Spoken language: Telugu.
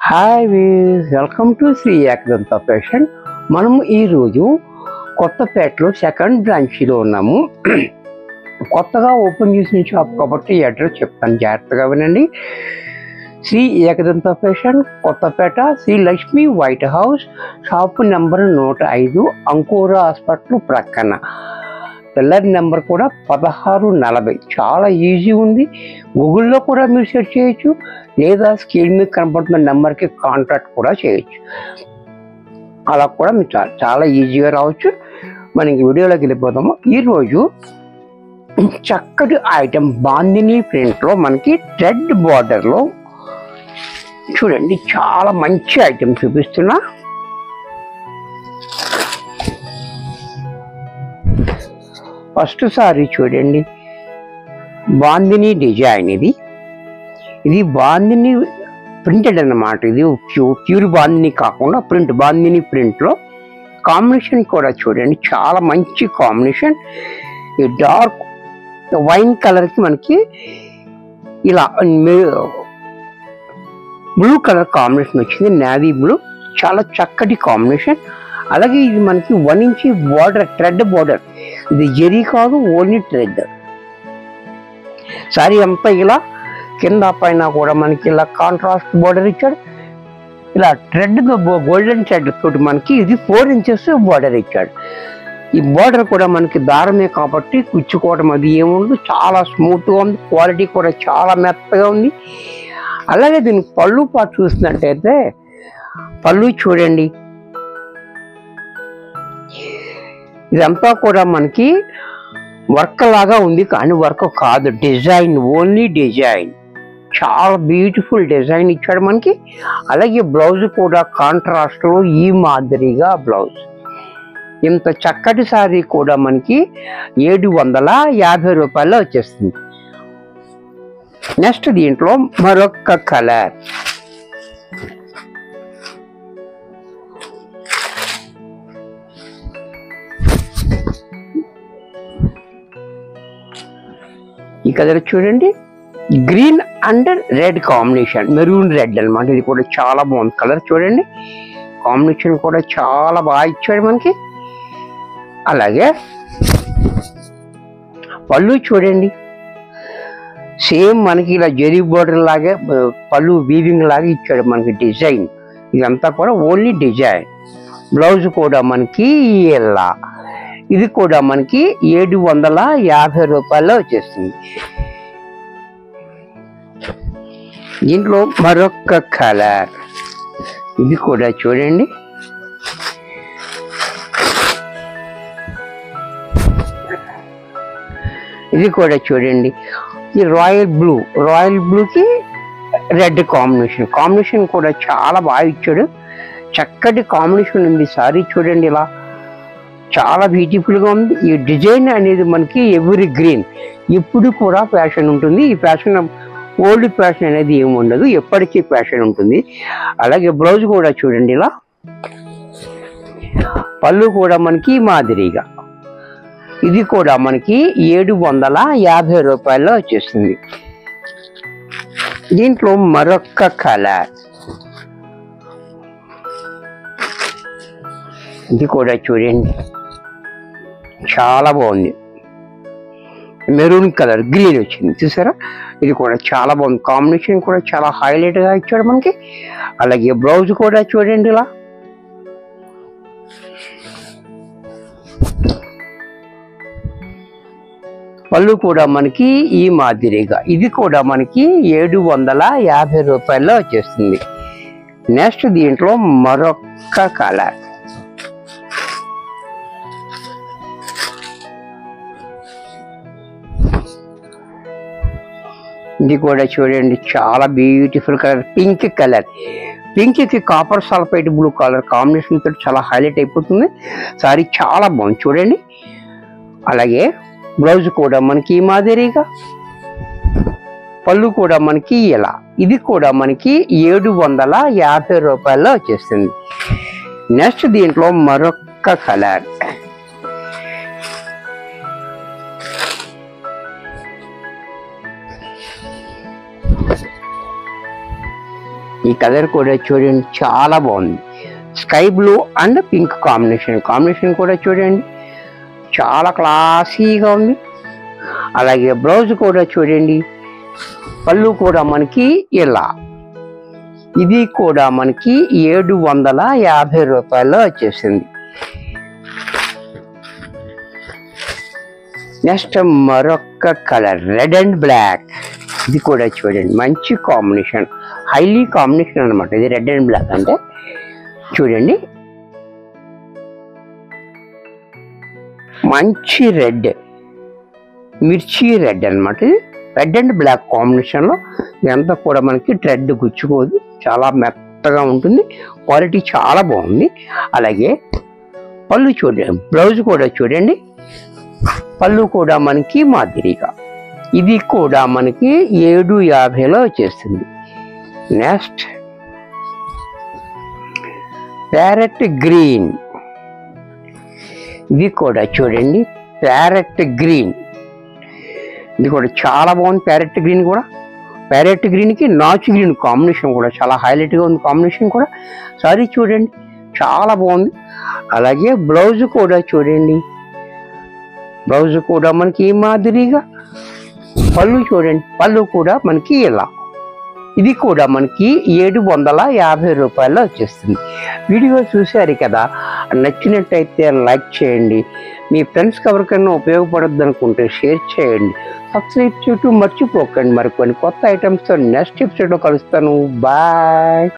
హాయ్ వీస్ welcome to Shri Ekadanta fashion మనము ఈరోజు కొత్తపేటలో సెకండ్ బ్రాంచ్లో ఉన్నాము కొత్తగా ఓపెన్ చేసిన షాప్ కాబట్టి ఈ అడ్రస్ చెప్తాను జాగ్రత్తగా వినండి Shri Ekadanta fashion Kothapeta Shri Lakshmi white house shop number నూట ఐదు అంకూర హాస్పిటల్ ప్రక్కన పిల్లర్ నెంబర్ కూడా పదహారు నలభై చాలా ఈజీ ఉంది గూగుల్లో కూడా మీరు సెర్చ్ చేయొచ్చు లేదా స్క్రీన్ మీద కనపడుతున్న నెంబర్కి కాంటాక్ట్ కూడా చేయొచ్చు అలా కూడా మీరు చాలా చాలా ఈజీగా రావచ్చు మనం ఇంక వీడియోలోకి వెళ్ళిపోతాము ఈరోజు చక్కటి ఐటెం బాందిని ప్రింట్లో మనకి రెడ్ బార్డర్లో చూడండి చాలా మంచి ఐటెం చూపిస్తున్నా ఫస్ట్ సారీ చూడండి బాందిని డిజైన్ ఇది ఇది బాందిని ప్రింటెడ్ అన్నమాట ఇది ప్యూర్ ప్యూర్ బాందిని కాకుండా ప్రింట్ బాందిని ప్రింట్లో కాంబినేషన్ కూడా చూడండి చాలా మంచి కాంబినేషన్ ఈ డార్క్ వైన్ కలర్కి మనకి ఇలా బ్లూ కలర్ కాంబినేషన్ వచ్చింది నావీ బ్లూ చాలా చక్కటి కాంబినేషన్ అలాగే ఇది మనకి one inch border thread border ఇది జెరీ కాదు ఓన్లీ థ్రెడ్ సారీ అంతా ఇలా కింద పైన కూడా మనకి ఇలా కాంట్రాస్ట్ బార్డర్ ఇచ్చాడు ఇలా థ్రెడ్ గోల్డెన్ థ్రెడ్ తోటి మనకి ఇది ఫోర్ ఇంచెస్ బార్డర్ ఇచ్చాడు ఈ బార్డర్ కూడా మనకి దారమే కాబట్టి కుచ్చుకోవడం అది ఏముండదు చాలా స్మూత్గా ఉంది క్వాలిటీ కూడా చాలా మెత్తగా ఉంది అలాగే దీనికి పళ్ళు పాటు చూసినట్టయితే పళ్ళు చూడండి ఇదంతా కూడా మనకి వర్క్ లాగా ఉంది కానీ వర్క్ కాదు డిజైన్ ఓన్లీ డిజైన్ చాలా బ్యూటిఫుల్ డిజైన్ ఇచ్చాడు మనకి అలాగే బ్లౌజ్ కూడా కాంట్రాస్ట్ లో ఈ మాదిరిగా బ్లౌజ్ ఇంత చక్కటి సారీ కూడా మనకి ఏడు వందల యాభై రూపాయల్లో వచ్చేస్తుంది నెక్స్ట్ దీంట్లో మరొక కలర్ ఈ కలర్ చూడండి green and red combination maroon red అన్నమాట ఇది కూడా చాలా బాగుంది కలర్ చూడండి కాంబినేషన్ కూడా చాలా బాగా ఇచ్చాడు మనకి అలాగే పళ్ళు చూడండి సేమ్ మనకి ఇలా జెరీ బోర్డర్ లాగే ఆ, పళ్ళు వీవింగ్ లాగా ఇచ్చాడు మనకి డిజైన్ ఇదంతా కూడా ఓన్లీ డిజైన్ బ్లౌజ్ కూడా మనకి ఇలా ఇది కూడా మనకి ఏడు వందల యాభై రూపాయల్లో వచ్చేస్తుంది దీంట్లో మరొక కలర్ ఇది కూడా చూడండి ఇది కూడా చూడండి ఈ రాయల్ బ్లూ రాయల్ బ్లూకి రెడ్ కాంబినేషన్ కాంబినేషన్ కూడా చాలా బాగా ఇచ్చాడు చక్కటి కాంబినేషన్ ఉంది సారీ చూడండి ఇలా చాలా బ్యూటిఫుల్ గా ఉంది ఈ డిజైన్ అనేది మనకి ఎవరి గ్రీన్ ఇప్పుడు కూడా ఫ్యాషన్ ఉంటుంది ఈ ఫ్యాషన్ ఓల్డ్ ఫ్యాషన్ అనేది ఏమి ఉండదు ఎప్పటికీ ఫ్యాషన్ ఉంటుంది అలాగే బ్లౌజ్ కూడా చూడండి ఇలా పళ్ళు కూడా మనకి ఈ మాదిరిగా ఇది కూడా మనకి ఏడు వందల యాభై రూపాయల్లో వచ్చేస్తుంది దీంట్లో మరొక కలర్ ఇది కూడా చూడండి చాలా బాగుంది మెరూన్ కలర్ గ్రీన్ వచ్చింది చూసారా ఇది కూడా చాలా బాగుంది కాంబినేషన్ కూడా చాలా హైలైట్ గా ఇచ్చాడు మనకి అలాగే బ్లౌజ్ కూడా చూడండి ఇలా పళ్ళు కూడా మనకి ఈ మాదిరిగా ఇది కూడా మనకి ఏడు వందల యాభై రూపాయల్లో వచ్చేస్తుంది నెక్స్ట్ దీంట్లో మరొక కలర్ ఇది కూడా చూడండి చాలా beautiful colour pink colour pink కి copper sulphate blue colour combination తోటి చాలా హైలైట్ అయిపోతుంది సారీ చాలా బాగుంది చూడండి అలాగే బ్లౌజ్ కూడా మనకి ఈ మాదిరిగా పళ్ళు కూడా మనకి ఇలా ఇది కూడా మనకి ఏడు వందల యాభై రూపాయల్లో వచ్చేస్తుంది నెక్స్ట్ దీంట్లో మరొక కలర్ ఈ కలర్ కూడా చూడండి చాలా బాగుంది sky blue and pink combination combination కూడా చూడండి చాలా క్లాసీగా ఉంది అలాగే బ్లౌజ్ కూడా చూడండి పళ్ళు కూడా మనకి ఇలా ఇది కూడా మనకి ఏడు వందల యాభై రూపాయల్లో వచ్చేసింది నెక్స్ట్ మరొక కలర్ రెడ్ అండ్ బ్లాక్ ఇది కూడా చూడండి మంచి కాంబినేషన్ హైలీ కాంబినేషన్ అనమాట ఇది రెడ్ అండ్ బ్లాక్ అంటే చూడండి మంచి రెడ్ మిర్చి రెడ్ అనమాట ఇది రెడ్ అండ్ బ్లాక్ కాంబినేషన్లో ఇదంతా కూడా మనకి ట్రెడ్ గుచ్చుకోదు చాలా మెత్తగా ఉంటుంది క్వాలిటీ చాలా బాగుంది అలాగే పళ్ళు చూడండి బ్లౌజ్ కూడా చూడండి పళ్ళు కూడా మనకి మాదిరిగా ఇది కూడా మనకి ఏడు యాభైలో వచ్చేస్తుంది నెక్స్ట్ ప్యారెట్ గ్రీన్ ఇది కూడా చూడండి ప్యారెట్ గ్రీన్ ఇది కూడా చాలా బాగుంది ప్యారెట్ గ్రీన్ కూడా ప్యారెట్ గ్రీన్కి నాచు గ్రీన్ కాంబినేషన్ కూడా చాలా హైలైట్గా ఉంది కాంబినేషన్ కూడా సారీ చూడండి చాలా బాగుంది అలాగే బ్లౌజ్ కూడా చూడండి బ్లౌజ్ కూడా మనకి ఈ మాదిరిగా పళ్ళు చూడండి పళ్ళు కూడా మనకి ఇలా ఇది కూడా మనకి ఏడు వందల యాభై రూపాయల్లో వచ్చేస్తుంది వీడియో చూశారు కదా నచ్చినట్టయితే లైక్ చేయండి మీ ఫ్రెండ్స్కి ఎవరికైనా ఉపయోగపడద్దు అనుకుంటే షేర్ చేయండి సబ్స్క్రైబ్ చేయటం మర్చిపోకండి మరికొన్ని కొత్త ఐటమ్స్తో నెక్స్ట్ ఎపిసోడ్లో కలుస్తాను బాయ్